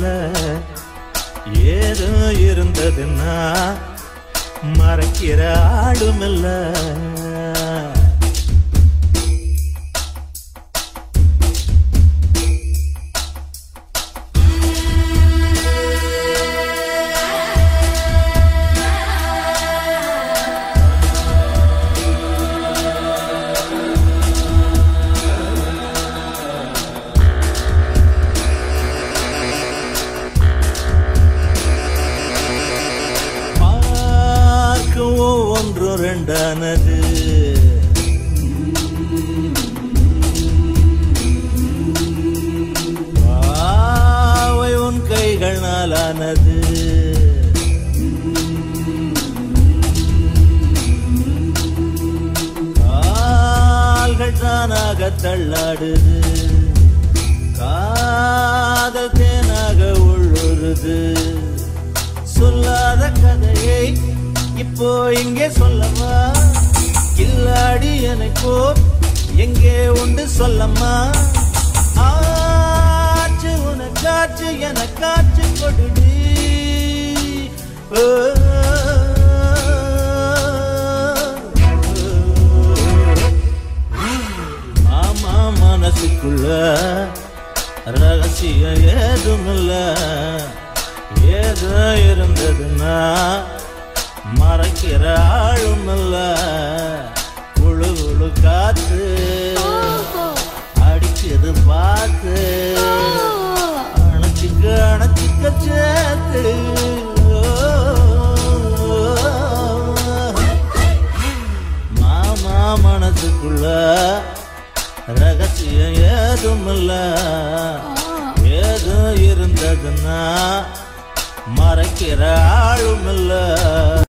இல்ல ஏதோ இருந்ததுன்னா மறைக்கிற ஆளும் இல்ல பார்க்கவும் ஒன்று ரெண்டானது பாவை உன் கைகள் நாளானது கால்கள் தானாக தள்ளாடுது காதல் தேனாக உள்ளுருது சொல்லாத கதையை இப்போ இங்கே சொல்லவா கில்லாடி எனக்கோ எங்கே உண்டு சொல்லம்மா ஆச்சு உனக்காச்சு எனக்காச்சு கொடுடி ஓ, மாமா மனசுக்குள்ள ரகசியம் ஏதுமில்ல ஏதோ இருந்ததுன்னா மறைக்கிற ஆளும் இல்ல குழு குழு காத்து அடிக்குது பார்த்து அணைச்சிக்க அணைச்சிக்க சேர்த்து மாமா மனசுக்குள்ள ரகசியம் ஏதும் இல்ல ஏதோ இருந்ததுன்னா மறைக்கிற ஆளும் இல்ல